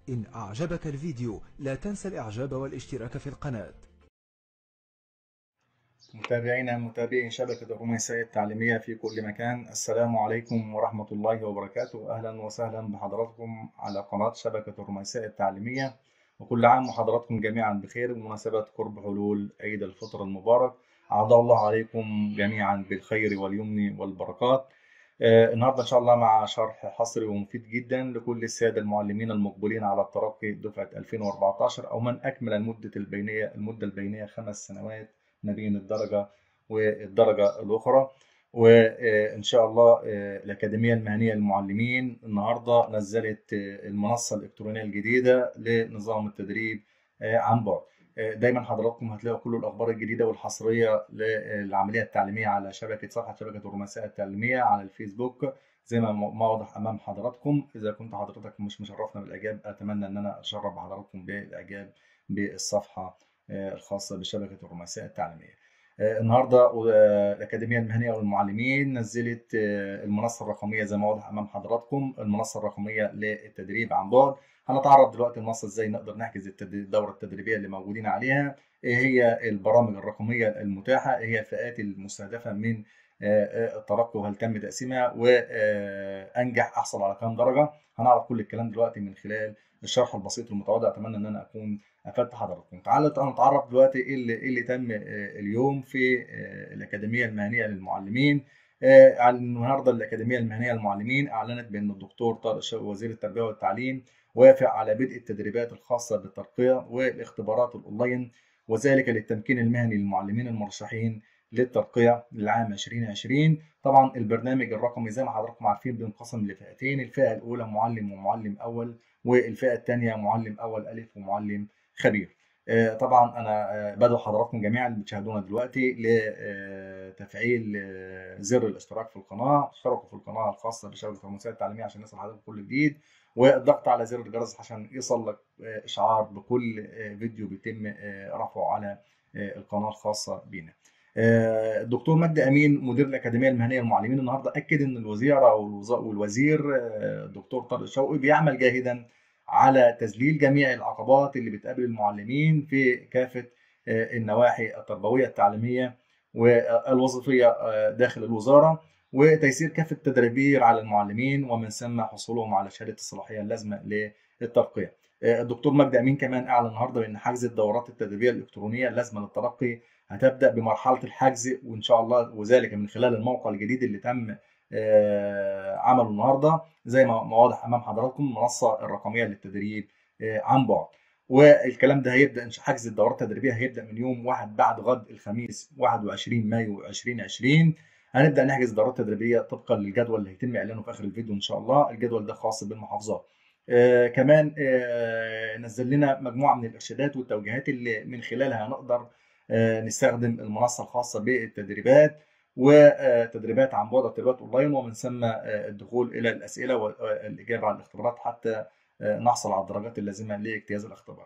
إن أعجبك الفيديو لا تنسى الإعجاب والاشتراك في القناة متابعينا متابعي شبكة الرومانسية التعليمية في كل مكان السلام عليكم ورحمة الله وبركاته أهلا وسهلا بحضراتكم على قناة شبكة الرومانسية التعليمية وكل عام وحضراتكم جميعا بخير بمناسبة قرب حلول عيد الفطر المبارك أعاد الله عليكم جميعا بالخير واليمن والبركات آه، النهارده ان شاء الله مع شرح حصري ومفيد جدا لكل الساده المعلمين المقبلين على الترقي دفعه 2014 او من اكمل المده البينيه المده البينيه خمس سنوات ما بين الدرجه والدرجه الاخرى وان شاء الله آه، الاكاديميه المهنيه للمعلمين النهارده نزلت آه، المنصه الالكترونيه الجديده لنظام التدريب عن بعد دايما حضراتكم هتلاقوا كل الاخبار الجديده والحصريه للعمليه التعليميه على شبكه صفحه شبكه الرومانسيه التعليميه على الفيسبوك زي ما ما واضح امام حضراتكم اذا كنت حضرتك مش مشرفنا بالاعجاب اتمنى ان انا اتشرف بحضراتكم بالاعجاب بالصفحه الخاصه بشبكه الرومانسيه التعليميه النهارده الاكاديميه المهنيه والمعلمين نزلت المنصه الرقميه زي ما واضح امام حضراتكم المنصه الرقميه للتدريب عن بعد هنتعرض دلوقتي المنصه ازاي نقدر نحجز الدوره التدريبيه اللي موجودين عليها ايه هي البرامج الرقميه المتاحه ايه هي الفئات المستهدفه من الترقي وهل تم تقسيمها وانجح احصل على كام درجه هنعرف كل الكلام دلوقتي من خلال الشرح البسيط المتواضع اتمنى ان انا اكون افدت حضراتكم تعالوا نتعرف دلوقتي ايه اللي, إيه اللي تم اليوم في الاكاديميه المهنيه للمعلمين النهارده الاكاديميه المهنيه للمعلمين اعلنت بان الدكتور طارق شوقي وزير التربيه والتعليم وافق على بدء التدريبات الخاصه بالترقيه والاختبارات الاونلاين وذلك للتمكين المهني للمعلمين المرشحين للترقيه للعام 2020 طبعا البرنامج الرقمي زي ما حضراتكم عارفين بينقسم لفئتين الفئه الاولى معلم ومعلم اول والفئه الثانيه معلم اول الف ومعلم خبير طبعا انا بدعو حضراتكم جميعا اللي بتشاهدونا دلوقتي لتفعيل زر الاشتراك في القناه اشتركوا في القناه الخاصه بشبكه الرومانسيه التعليميه عشان يصل حضرتك كل جديد والضغط على زر الجرس عشان يصل لك اشعار بكل فيديو بيتم رفعه على القناه الخاصه بينا الدكتور مجدي امين مدير الاكاديميه المهنيه للمعلمين النهارده اكد ان الوزيره والوزير الدكتور طارق شوقي بيعمل جاهدا على تذليل جميع العقبات اللي بتقابل المعلمين في كافه النواحي التربويه التعليميه والوظيفيه داخل الوزاره وتيسير كافه التدابير على المعلمين ومن ثم حصولهم على شهاده الصلاحيه اللازمه للترقيه. الدكتور مجدي امين كمان اعلن النهارده بان حجز الدورات التدريبيه الالكترونيه اللازمه للترقي هتبدا بمرحله الحجز وان شاء الله وذلك من خلال الموقع الجديد اللي تم عمله النهارده زي ما واضح امام حضراتكم المنصه الرقميه للتدريب عن بعد. والكلام ده هيبدا حجز الدورات التدريبيه هيبدا من يوم 1 بعد غد الخميس 21 مايو 2020 هنبدا نحجز الدورات التدريبيه طبقا للجدول اللي هيتم اعلانه في اخر الفيديو ان شاء الله الجدول ده خاص بالمحافظات آه كمان آه نزل لنا مجموعه من الارشادات والتوجيهات اللي من خلالها هنقدر آه نستخدم المنصه الخاصه بالتدريبات وتدريبات عن بعد تدريبات اونلاين ومن ثم الدخول الى الاسئله والاجابه على الاختبارات حتى نحصل على الدرجات اللازمه لاجتياز الاختبار.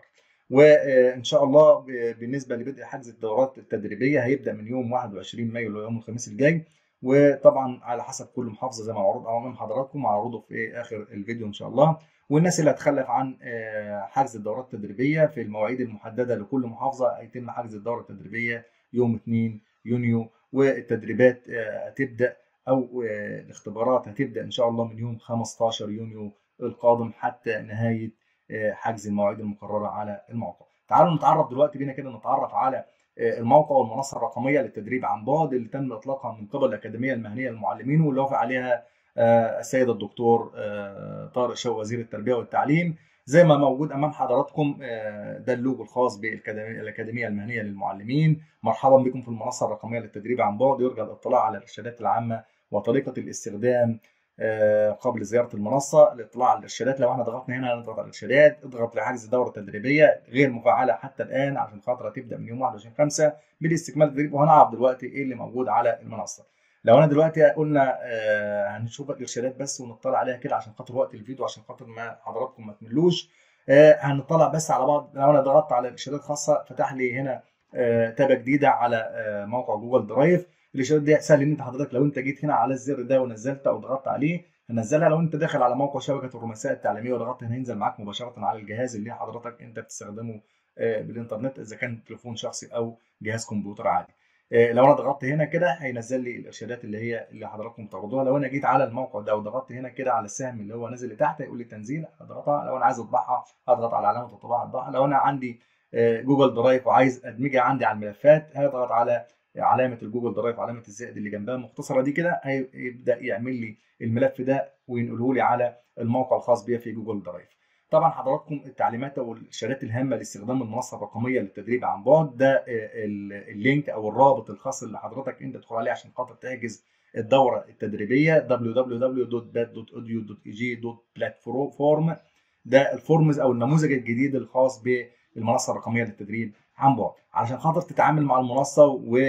وان شاء الله بالنسبه لبدء حجز الدورات التدريبيه هيبدا من يوم 21 مايو اللي هو يوم الخميس الجاي وطبعا على حسب كل محافظه زي ما معروض امام حضراتكم هعرضه في اخر الفيديو ان شاء الله والناس اللي هتخلف عن حجز الدورات التدريبيه في المواعيد المحدده لكل محافظه هيتم حجز الدوره التدريبيه يوم 2 يونيو والتدريبات هتبدا او الاختبارات هتبدا ان شاء الله من يوم 15 يونيو القادم حتى نهايه حجز المواعيد المقرره على الموقع. تعالوا نتعرف دلوقتي بينا كده نتعرف على الموقع والمنصه الرقميه للتدريب عن بعد اللي تم اطلاقها من قبل الاكاديميه المهنيه للمعلمين واللي وافق عليها السيد الدكتور طارق شوقي وزير التربيه والتعليم زي ما موجود امام حضراتكم ده اللوجو الخاص بالاكاديميه المهنيه للمعلمين مرحبا بكم في المنصه الرقميه للتدريب عن بعد يرجى الاطلاع على الارشادات العامه وطريقه الاستخدام قبل زياره المنصه الاطلاع على الارشادات لو احنا ضغطنا هنا هنضغط على الارشادات اضغط لحجز دوره تدريبيه غير مفعله حتى الان عشان خاطر هتبدا من يوم 21 5 بالاستكمال التدريب وهنعرف دلوقتي ايه اللي موجود على المنصه لو انا دلوقتي قلنا آه هنشوف الارشادات بس ونطلع عليها كده عشان خاطر وقت الفيديو عشان خاطر ما حضراتكم ما تملوش آه هنطلع بس على بعض لو انا ضغطت على ارشادات خاصه فتح لي هنا آه تابه جديده على موقع جوجل درايف الارشادات دي سهل ان انت حضرتك لو انت جيت هنا على الزر ده ونزلت او ضغطت عليه هنزلها لو انت داخل على موقع شبكه الرومانسيه التعليميه وضغطت هنا هينزل معاك مباشره على الجهاز اللي حضرتك انت بتستخدمه بالانترنت اذا كان تليفون شخصي او جهاز كمبيوتر عادي لو انا ضغطت هنا كده هينزل لي الارشادات اللي هي اللي حضراتكم تاخدوها لو انا جيت على الموقع ده وضغطت هنا كده على السهم اللي هو نازل لتحت هيقول لي تنزيل هضغطها لو انا عايز اطبعها هضغط على علامه الطباعه اطبعها لو انا عندي جوجل درايف وعايز ادمجها عندي على الملفات هضغط على علامه الجوجل درايف علامه الزائد اللي جنبها المختصره دي كده هيبدا يعمل لي الملف ده وينقله لي على الموقع الخاص بيا في جوجل درايف طبعا حضراتكم التعليمات او الارشادات الهامه لاستخدام المنصه الرقميه للتدريب عن بعد ده اللينك او الرابط الخاص اللي حضرتك انت تدخل عليه عشان خاطر تحجز الدوره التدريبيه www.bad.audio.eg.platform ده الفورمز او النموذج الجديد الخاص بالمنصه الرقميه للتدريب عن بعد علشان خاطر تتعامل مع المنصه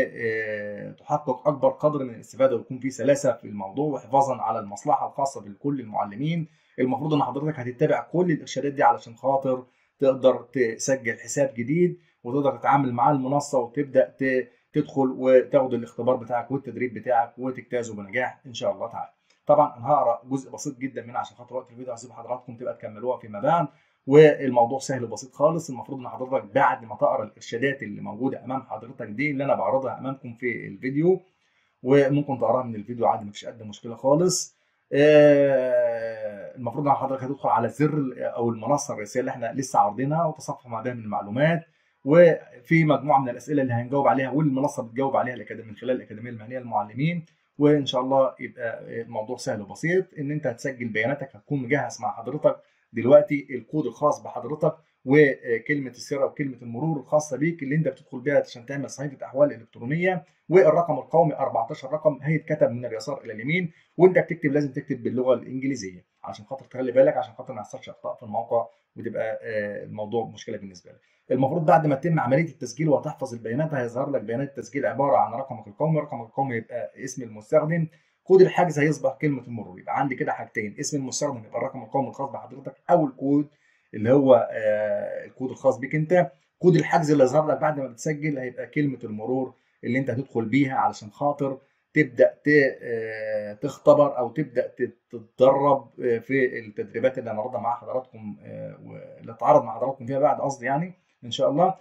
وتحقق اكبر قدر من الاستفاده ويكون في سلاسه في الموضوع وحفاظا على المصلحه الخاصه بكل المعلمين المفروض ان حضرتك هتتبع كل الارشادات دي علشان خاطر تقدر تسجل حساب جديد وتقدر تتعامل مع المنصه وتبدا تدخل وتاخد الاختبار بتاعك والتدريب بتاعك وتجتازه بنجاح ان شاء الله تعالى. طبعا انا هقرا جزء بسيط جدا منها عشان خاطر وقت الفيديو هسيب حضراتكم تبقى تكملوها فيما بعد والموضوع سهل وبسيط خالص المفروض ان حضرتك بعد ما تقرا الارشادات اللي موجوده امام حضرتك دي اللي انا بعرضها امامكم في الفيديو وممكن تقراها من الفيديو عادي مفيش قد مشكله خالص المفروض ان حضرتك هتدخل على الزر او المنصه الرئيسيه اللي احنا لسه عارضينها وتصفح مع من المعلومات وفي مجموعه من الاسئله اللي هنجاوب عليها والمنصه بتجاوب عليها من خلال الاكاديميه المهنيه للمعلمين وان شاء الله يبقى الموضوع سهل وبسيط ان انت هتسجل بياناتك هتكون مجهز مع حضرتك دلوقتي الكود الخاص بحضرتك وكلمه السر وكلمه المرور الخاصه بيك اللي انت بتدخل بيها عشان تعمل صحيفه احوال الكترونيه والرقم القومي 14 رقم هيتكتب من اليسار الى اليمين وانت بتكتب لازم تكتب باللغه الانجليزيه عشان خاطر تخلي بالك عشان خاطر ما يحصلش اخطاء في الموقع وتبقى الموضوع مشكله بالنسبه لك. المفروض بعد ما تتم عمليه التسجيل وتحفظ البيانات هيظهر لك بيانات التسجيل عباره عن رقمك القومي، رقمك القومي يبقى اسم المستخدم، كود الحجز هيصبح كلمه المرور، يبقى عندي كده حاجتين اسم المستخدم يبقى الرقم القومي الخاص بحضرتك او الكود اللي هو الكود الخاص بيك انت، كود الحجز اللي يظهر لك بعد ما تسجل هيبقى كلمه المرور اللي انت هتدخل بيها علشان خاطر تبدا تختبر او تبدا تتدرب في التدريبات اللي هنعرضها مع حضراتكم واللي اتعرض مع حضراتكم فيها بعد قصدي يعني ان شاء الله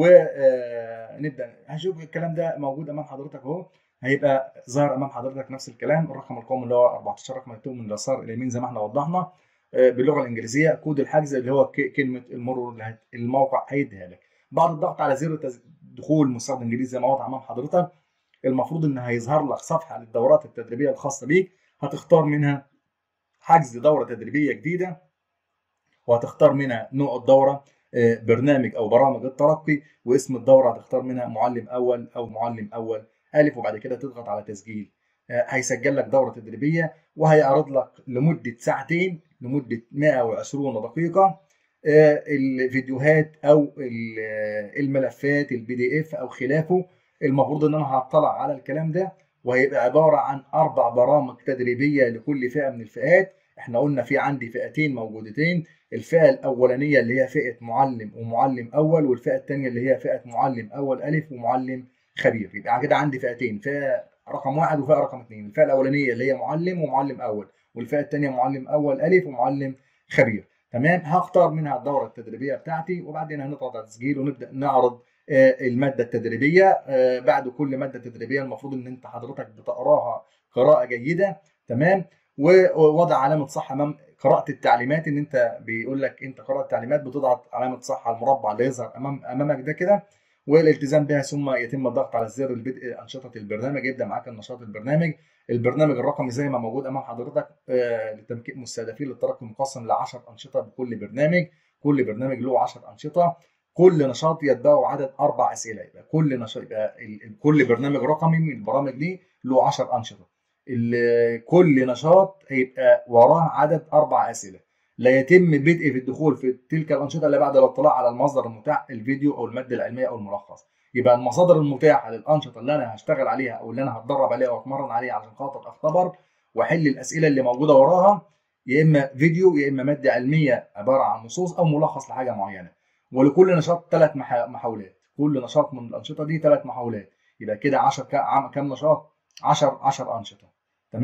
ونبدا هنشوف الكلام ده موجود امام حضرتك اهو هيبقى ظاهر امام حضرتك نفس الكلام الرقم القومي اللي هو 14 رقم مكتوب من اليسار الى اليمين زي ما احنا وضحنا باللغه الانجليزيه كود الحجز اللي هو كلمه المرور اللي الموقع هيديها لك بعد الضغط على زر دخول مستخدم انجليزي زي ما واضح امام حضرتك المفروض ان هيظهر لك صفحه للدورات التدريبيه الخاصه بيك هتختار منها حجز دوره تدريبيه جديده وهتختار منها نوع الدوره برنامج او برامج الترقي واسم الدوره هتختار منها معلم اول او معلم اول الف وبعد كده تضغط على تسجيل هيسجل لك دوره تدريبيه وهيعرض لك لمده ساعتين لمده 120 دقيقه الفيديوهات او الملفات البي دي اف او خلافه المفروض ان انا هطلع على الكلام ده وهيبقى عباره عن اربع برامج تدريبيه لكل فئه من الفئات احنا قلنا في عندي فئتين موجودتين الفئه الاولانيه اللي هي فئه معلم ومعلم اول والفئه الثانيه اللي هي فئه معلم اول الف ومعلم خبير يبقى كده عندي فئتين فئه رقم واحد وفئه رقم اثنين الفئه الاولانيه اللي هي معلم ومعلم اول والفئه الثانيه معلم اول الف ومعلم خبير تمام هختار منها الدوره التدريبيه بتاعتي وبعدين هنضغط على تسجيل ونبدا نعرض الماده التدريبيه بعد كل ماده تدريبيه المفروض ان انت حضرتك بتقراها قراءه جيده تمام ووضع علامه صح امام قراءه التعليمات ان انت بيقول لك انت قرات التعليمات بتضغط علامه صح على المربع اللي يظهر امام امامك ده كده والالتزام بها ثم يتم الضغط على الزر لبدء انشطه البرنامج يبدا معاك النشاط البرنامج البرنامج الرقمي زي ما موجود امام حضرتك آه لتمكين مستهدفين للترقي مقسم ل 10 انشطه بكل برنامج كل برنامج له 10 انشطه كل نشاط يتبعه عدد اربع اسئله يبقى كل نشاط يبقى كل برنامج رقمي من البرامج دي له 10 انشطه كل نشاط هيبقى وراه عدد اربع اسئله لا يتم البدء في الدخول في تلك الانشطه الا بعد الاطلاع على المصدر المتاح الفيديو او الماده العلميه او الملخص يبقى المصادر المتاحه للانشطه اللي انا هشتغل عليها او اللي انا هتدرب عليها واتمرن عليها عشان خاطر اختبر واحل الاسئله اللي موجوده وراها يا اما فيديو يا اما ماده علميه عباره عن نصوص او ملخص لحاجه معينه ولكل نشاط ثلاث محاولات كل نشاط من الانشطه دي ثلاث محاولات يبقى كده 10 كام نشاط 10 10 انشطه تمام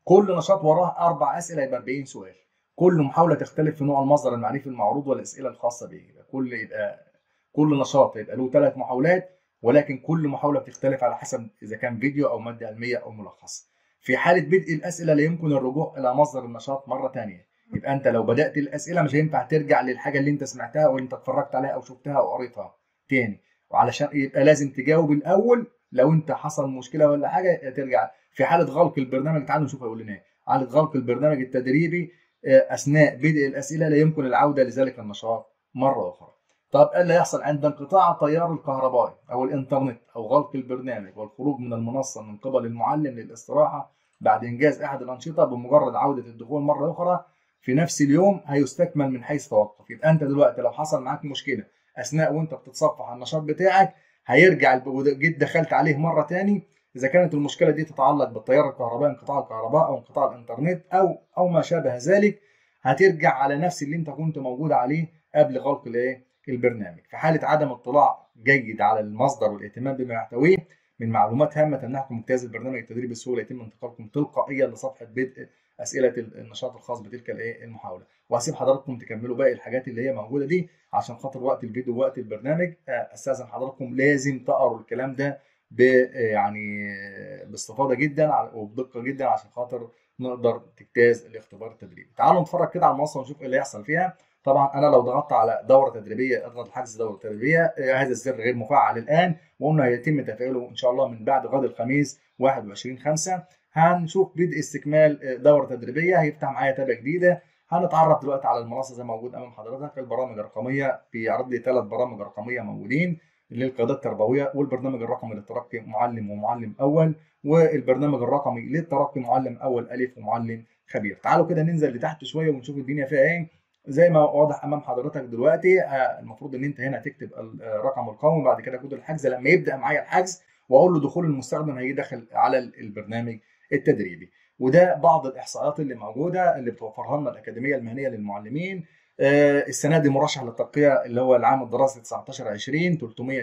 كل نشاط وراه اربع اسئله يبقى 40 سؤال كل محاوله تختلف في نوع المصدر المعرفي المعروض والاسئله الخاصه به يبقى كل يبقى كل نشاط يبقى له ثلاث محاولات ولكن كل محاوله بتختلف على حسب اذا كان فيديو او ماده علميه او ملخص في حاله بدء الاسئله لا يمكن الرجوع الى مصدر النشاط مره ثانيه يبقى انت لو بدات الاسئله مش هينفع ترجع للحاجه اللي انت سمعتها او انت اتفرجت عليها او شفتها او قريتها تاني وعلشان يبقى لازم تجاوب الاول لو انت حصل مشكله ولا حاجه ترجع في حاله غلق البرنامج تعالوا نشوف هيقول لنا ايه حاله غلق البرنامج التدريبي اثناء بدء الاسئله لا يمكن العوده لذلك النشاط مره اخرى طب ايه اللي يحصل عند انقطاع التيار الكهربائي او الانترنت او غلق البرنامج والخروج من المنصه من قبل المعلم للاستراحه بعد انجاز احد الانشطه بمجرد عوده الدخول مره اخرى في نفس اليوم هيستكمل من حيث توقف يبقى انت دلوقتي لو حصل معاك مشكله اثناء وانت بتتصفح النشاط بتاعك هيرجع جيت دخلت عليه مره تاني اذا كانت المشكله دي تتعلق بالتيار الكهربائي انقطاع الكهرباء او انقطاع الانترنت او او ما شابه ذلك هترجع على نفس اللي انت كنت موجود عليه قبل غلق الايه البرنامج في حاله عدم اطلاع جيد على المصدر والاهتمام بما يحتويه من معلومات هامه تمنحكم امتياز البرنامج التدريبي بسهوله يتم انتقالكم تلقائيا لصفحه بدء اسئله النشاط الخاص بتلك الايه المحاوله وهسيب حضراتكم تكملوا باقي الحاجات اللي هي موجوده دي عشان خاطر وقت الفيديو ووقت البرنامج استاذن حضراتكم لازم تقروا الكلام ده ب يعني باستفاضه جدا وبدقه جدا عشان خاطر نقدر تجتاز الاختبار التدريبي تعالوا نتفرج كده على المنصه ونشوف ايه اللي هيحصل فيها طبعا انا لو ضغطت على دوره تدريبيه اضغط الحجز دوره تدريبيه هذا الزر غير مفعل الان وقلنا هيتم تفعيله ان شاء الله من بعد غد الخميس 21 5 هنشوف بدء استكمال دوره تدريبيه هيفتح معايا تابه جديده هنتعرف دلوقتي على المنصه زي ما موجود امام حضرتك البرامج الرقميه بيعرض لي ثلاث برامج رقميه موجودين للقيادات التربويه والبرنامج الرقمي للترقي معلم ومعلم اول والبرنامج الرقمي للترقي معلم اول الف ومعلم خبير تعالوا كده ننزل لتحت شويه ونشوف الدنيا فيها ايه زي ما واضح امام حضرتك دلوقتي المفروض ان انت هنا تكتب الرقم القومي بعد كده كود الحجز لما يبدا معايا الحجز واقول له دخول المستخدم هيدخل على البرنامج التدريبي وده بعض الاحصائيات اللي موجوده اللي بتوفرها لنا الاكاديميه المهنيه للمعلمين السنه دي مرشح للترقيه اللي هو العام الدراسي 19 20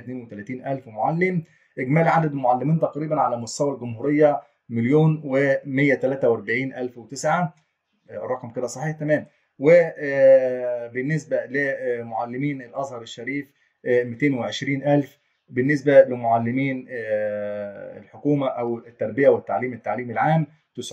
332 الف معلم اجمالي عدد المعلمين تقريبا على مستوى الجمهوريه مليون و143 الف وتسعة الرقم كده صحيح تمام وبالنسبه لمعلمين الازهر الشريف 220 الف بالنسبه لمعلمين الحكومه او التربيه والتعليم التعليمي العام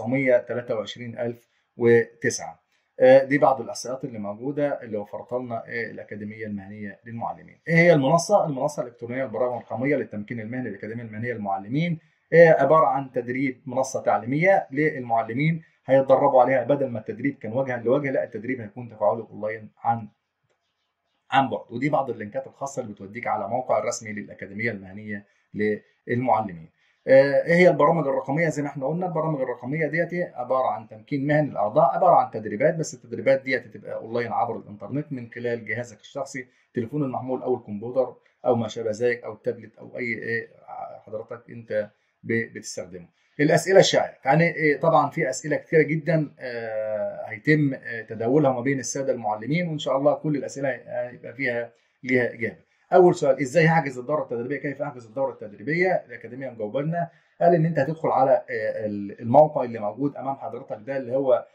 924009 دي بعض الاحصائيات اللي موجوده اللي وفرتها لنا الاكاديميه المهنيه للمعلمين. ايه هي المنصه؟ المنصه الالكترونيه البرامج الرقميه للتمكين المهني للاكاديميه المهنيه للمعلمين عباره عن تدريب منصه تعليميه للمعلمين هيتدربوا عليها بدل ما التدريب كان وجها لوجه لا التدريب هيكون تفاعلي اونلاين عن عن بعد ودي بعض اللينكات الخاصه اللي بتوديك على موقع الرسمي للاكاديميه المهنيه للمعلمين. ايه هي البرامج الرقميه زي ما احنا قلنا البرامج الرقميه ديت عباره عن تمكين مهني الاعضاء عباره عن تدريبات بس التدريبات ديت هتبقى اونلاين عبر الانترنت من خلال جهازك الشخصي تليفون المحمول او الكمبيوتر او ما شابه ذلك او التابلت او اي ايه حضرتك انت بتستخدمه. الاسئله الشائعه يعني طبعا في اسئله كثيره جدا هيتم تداولها ما بين الساده المعلمين وان شاء الله كل الاسئله هيبقى فيها ليها اجابه. اول سؤال ازاي هحجز الدوره التدريبيه كيف احجز الدوره التدريبيه الاكاديميه مجاوبه لنا قال ان انت هتدخل على الموقع اللي موجود امام حضرتك ده اللي هو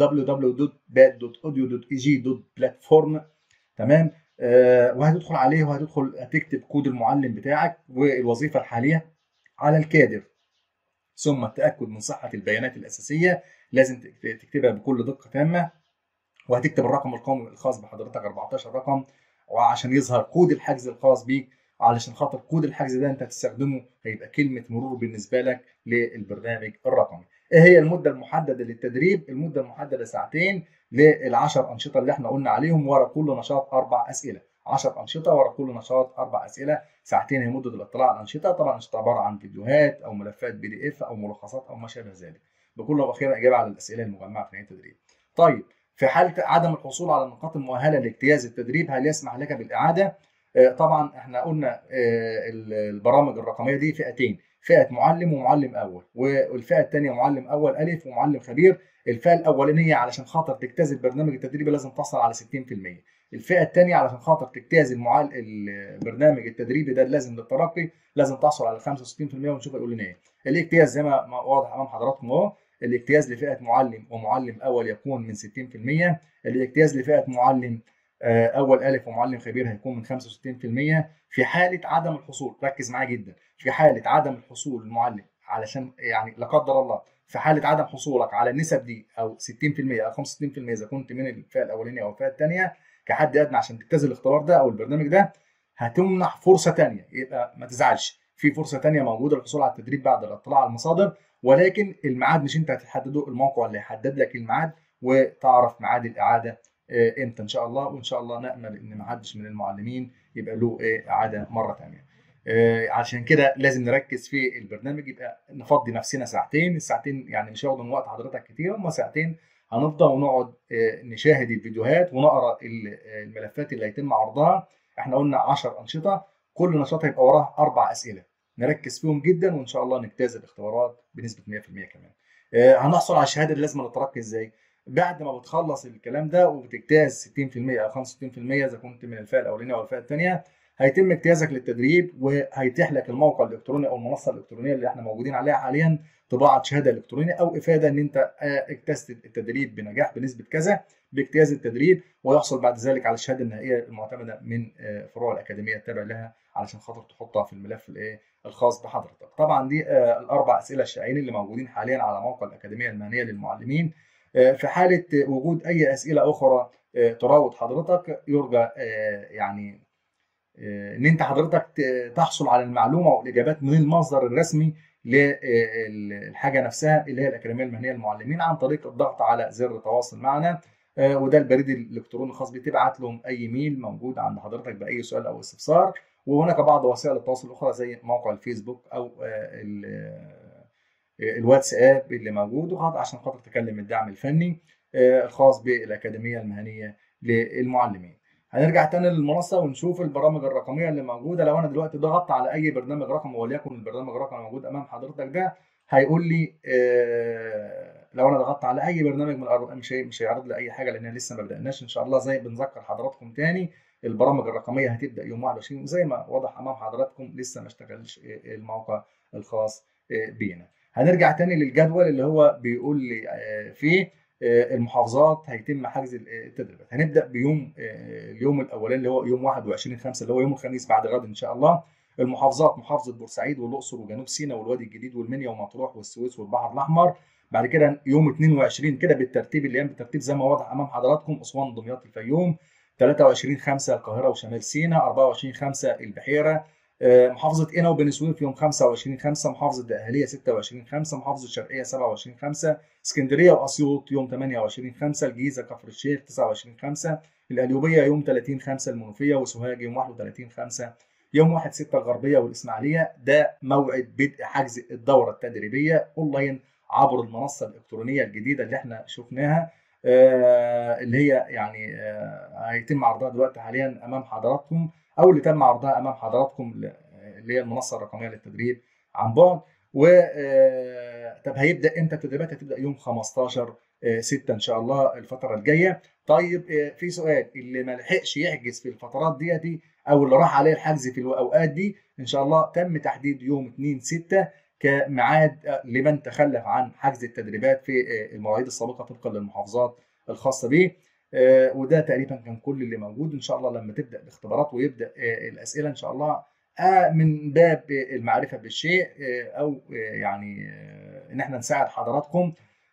www.bad.audio.eg.platform تمام آه وهتدخل عليه وهتدخل هتكتب كود المعلم بتاعك والوظيفه الحاليه على الكادر ثم التاكد من صحه البيانات الاساسيه لازم تكتبها بكل دقه تامه وهتكتب الرقم القومي الخاص بحضرتك 14 رقم وعشان يظهر كود الحجز الخاص بيك علشان خاطر كود الحجز ده انت هتستخدمه هيبقى كلمه مرور بالنسبه لك للبرنامج الرقمي. ايه هي المده المحدده للتدريب؟ المده المحدده ساعتين للعشر انشطه اللي احنا قلنا عليهم ورا كل نشاط اربع اسئله. 10 انشطه ورا كل نشاط اربع اسئله ساعتين هي مده الاطلاع على الانشطه طبعا الانشطه عباره عن فيديوهات او ملفات بي دي اف او ملخصات او ما شابه ذلك. بكل واخيرا اجابه على الاسئله المجمعه في نهايه التدريب. طيب في حاله عدم الحصول على النقاط المؤهله لاجتياز التدريب هل يسمح لك بالاعاده؟ طبعا احنا قلنا البرامج الرقميه دي فئتين فئه معلم ومعلم اول والفئه الثانيه معلم اول الف ومعلم خبير الفئه الاولانيه علشان خاطر تجتاز البرنامج التدريبي لازم تحصل على 60% الفئه الثانيه علشان خاطر تجتاز المعال... البرنامج التدريبي ده لازم للترقي لازم تحصل على 65% ونشوف هيقول لنا ايه الاجتياز زي ما واضح امام حضراتكم اهو الاجتياز لفئه معلم ومعلم اول يكون من 60% الاجتياز لفئه معلم اول الف ومعلم خبير هيكون من 65% في حاله عدم الحصول ركز معايا جدا في حاله عدم الحصول المعلم علشان يعني لا قدر الله في حاله عدم حصولك على النسب دي او 60% او 65% اذا كنت من الفئه الاولانيه او الفئه الثانيه كحد ادنى عشان تجتاز الاختبار ده او البرنامج ده هتمنح فرصه ثانيه يبقى ما تزعلش في فرصه ثانيه موجوده للحصول على التدريب بعد الاطلاع على المصادر ولكن الميعاد مش انت هتحدده الموقع اللي هيحدد لك الميعاد وتعرف ميعاد الاعاده امتى ان شاء الله وان شاء الله نامل ان ما حدش من المعلمين يبقى له ايه اعاده مره ثانيه عشان كده لازم نركز في البرنامج يبقى نفضي نفسنا ساعتين الساعتين يعني مش هياخدوا من وقت حضرتك كتير هم ساعتين هنفضل ونقعد نشاهد الفيديوهات ونقرا الملفات اللي هيتم عرضها احنا قلنا 10 انشطه كل نشاط هيبقى وراه اربع اسئله نركز فيهم جدا وان شاء الله نجتاز الاختبارات بنسبه 100% كمان هنحصل على الشهاده اللي لازم نترقى ازاي بعد ما بتخلص الكلام ده وبتجتاز 60% او 65% اذا كنت من الفئه الاولانيه او الفئه الثانيه هيتم اجتيازك للتدريب وهيتيح لك الموقع الالكتروني او المنصه الالكترونيه اللي احنا موجودين عليها حاليا طباعه شهاده الكترونيه او افاده ان انت اجتزت التدريب بنجاح بنسبه كذا باجتياز التدريب ويحصل بعد ذلك على الشهاده النهائيه المعتمده من فروع الاكاديميه التابع لها علشان خاطر تحطها في الملف الايه الخاص بحضرتك. طبعا دي الاربع اسئله الشائعين اللي موجودين حاليا على موقع الاكاديميه المهنيه للمعلمين. في حاله وجود اي اسئله اخرى تراود حضرتك يرجى يعني ان انت حضرتك تحصل على المعلومه والاجابات من المصدر الرسمي للحاجه نفسها اللي هي الاكاديميه المهنيه للمعلمين عن طريق الضغط على زر تواصل معنا وده البريد الالكتروني الخاص بيه تبعت لهم اي ميل موجود عند حضرتك باي سؤال او استفسار وهناك بعض وسائل التواصل الاخرى زي موقع الفيسبوك او الواتساب اللي موجود عشان خاطر تكلم الدعم الفني الخاص بالاكاديميه المهنيه للمعلمين. هنرجع تاني للمنصه ونشوف البرامج الرقميه اللي موجوده لو انا دلوقتي ضغطت على اي برنامج رقمي وليكن البرنامج الرقمي موجود امام حضرتك ده هيقول لي لو انا ضغطت على اي برنامج من مش مش هيعرض لي اي حاجه لان لسه ما بداناش ان شاء الله زي بنذكر حضراتكم تاني البرامج الرقميه هتبدا يوم 21 زي ما واضح امام حضراتكم لسه ما اشتغلش الموقع الخاص بينا هنرجع تاني للجدول اللي هو بيقول لي فيه المحافظات هيتم حجز التدريبات هنبدا بيوم اليوم الاولاني اللي هو يوم 21 5 اللي هو يوم الخميس بعد غد ان شاء الله المحافظات محافظه بورسعيد والاقصر وجنوب سيناء والوادي الجديد والمنيا ومطروح والسويس والبحر الاحمر بعد كده يوم 22 كده بالترتيب الايام بالترتيب زي ما واضح امام حضراتكم اسوان دمياط الفيوم 23 5 القاهره وشمال سيناء 24 5 البحيره محافظة قنا وبني سويف يوم 25 5 محافظة الدقهلية 26 5 محافظة الشرقية 27 5 اسكندرية وأسيوط يوم 28 5 الجيزة كفر الشيخ 29 5 القليوبية يوم 30 5 المنوفية وسوهاج يوم 31 5 يوم 1 6 الغربية والإسماعيلية ده موعد بدء حجز الدورة التدريبية أونلاين عبر المنصة الإلكترونية الجديدة اللي احنا شفناها آه اللي هي يعني آه هيتم عرضها دلوقتي حاليا أمام حضراتكم او اللي تم عرضها امام حضراتكم اللي هي المنصه الرقميه للتدريب عن بعد و طب هيبدا امتى التدريبات هتبدا يوم 15 6 ان شاء الله الفتره الجايه طيب في سؤال اللي ما لحقش يحجز في الفترات ديت او اللي راح عليه الحجز في الاوقات دي ان شاء الله تم تحديد يوم 2 6 كميعاد لمن تخلف عن حجز التدريبات في المواعيد السابقه طبقا للمحافظات الخاصه به وده تقريبا كان كل اللي موجود ان شاء الله لما تبدا الاختبارات ويبدا الاسئله ان شاء الله من باب المعرفه بالشيء او يعني ان احنا نساعد حضراتكم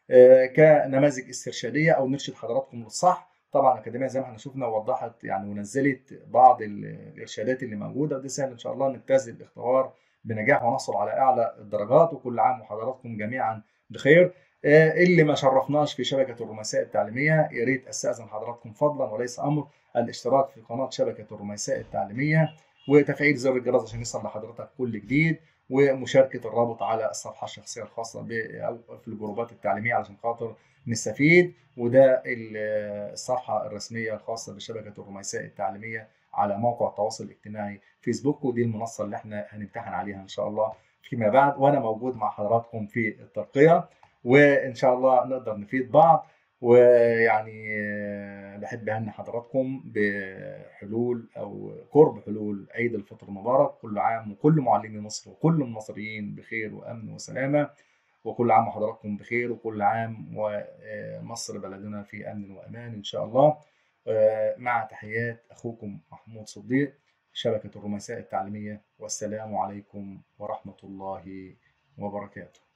كنماذج استرشاديه او نرشد حضراتكم للصح طبعا الاكاديميه زي ما احنا شفنا وضحت يعني ونزلت بعض الارشادات اللي موجوده ودي سهل ان شاء الله نجتاز الاختبار بنجاح ونحصل على اعلى الدرجات وكل عام وحضراتكم جميعا بخير اللي ما شرفناش في شبكه الرمساء التعليميه يا ريت استاذن حضراتكم فضلا وليس امر الاشتراك في قناه شبكه الرمساء التعليميه وتفعيل زر الجرس عشان يصل لحضرتك كل جديد ومشاركه الرابط على الصفحه الشخصيه الخاصه او في الجروبات التعليميه علشان خاطر نستفيد وده الصفحه الرسميه الخاصه بشبكه الرميساء التعليميه على موقع التواصل الاجتماعي فيسبوك ودي المنصه اللي احنا هنمتحن عليها ان شاء الله فيما بعد وانا موجود مع حضراتكم في الترقيه وان شاء الله نقدر نفيد بعض ويعني بحب اهني حضراتكم بحلول او قرب حلول عيد الفطر المبارك كل عام وكل معلمي مصر وكل المصريين بخير وامن وسلامه وكل عام وحضراتكم بخير وكل عام ومصر بلدنا في أمن وأمان إن شاء الله مع تحيات أخوكم محمود صديق شبكة الرمساء التعليمية والسلام عليكم ورحمة الله وبركاته